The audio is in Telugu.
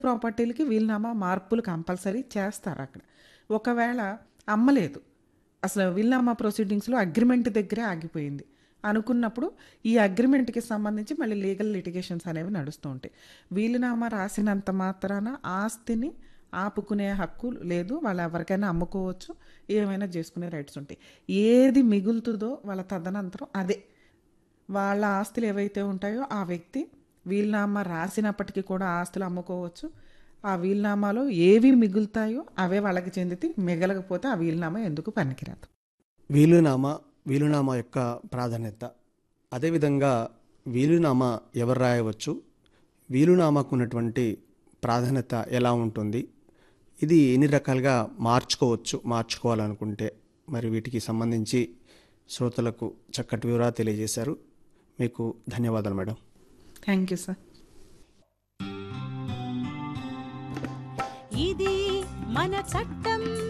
ప్రాపర్టీలకి వీలునామా మార్పులు కంపల్సరీ చేస్తారు అక్కడ ఒకవేళ అమ్మలేదు అసలు వీలునామా ప్రొసీడింగ్స్లో అగ్రిమెంట్ దగ్గరే ఆగిపోయింది అనుకున్నప్పుడు ఈ అగ్రిమెంట్కి సంబంధించి మళ్ళీ లీగల్ లిటిగేషన్స్ అనేవి నడుస్తూ ఉంటాయి వీలునామా రాసినంత మాత్రాన ఆస్తిని ఆపుకునే హక్కు లేదు వాళ్ళు ఎవరికైనా అమ్ముకోవచ్చు ఏమైనా చేసుకునే రైట్స్ ఉంటాయి ఏది మిగులుతుందో వాళ్ళ తదనంతరం అదే వాళ్ళ ఆస్తులు ఏవైతే ఉంటాయో ఆ వ్యక్తి వీలునామా రాసినప్పటికీ కూడా ఆస్తులు అమ్ముకోవచ్చు ఆ వీలునామాలో ఏవి మిగులుతాయో అవే వాళ్ళకి చెందితే మిగలకపోతే ఆ వీలునామా ఎందుకు పనికిరాదు వీలునామా వీలునామా యొక్క ప్రాధాన్యత అదేవిధంగా వీలునామా ఎవరు రాయవచ్చు వీలునామాకు ఉన్నటువంటి ప్రాధాన్యత ఎలా ఉంటుంది ఇది ఎన్ని రకాలుగా మార్చుకోవచ్చు మార్చుకోవాలనుకుంటే మరి వీటికి సంబంధించి శ్రోతలకు చక్కటి వివరాలు తెలియజేశారు మీకు ధన్యవాదాలు మేడం థ్యాంక్ యూ సార్ ఇది మన చట్టం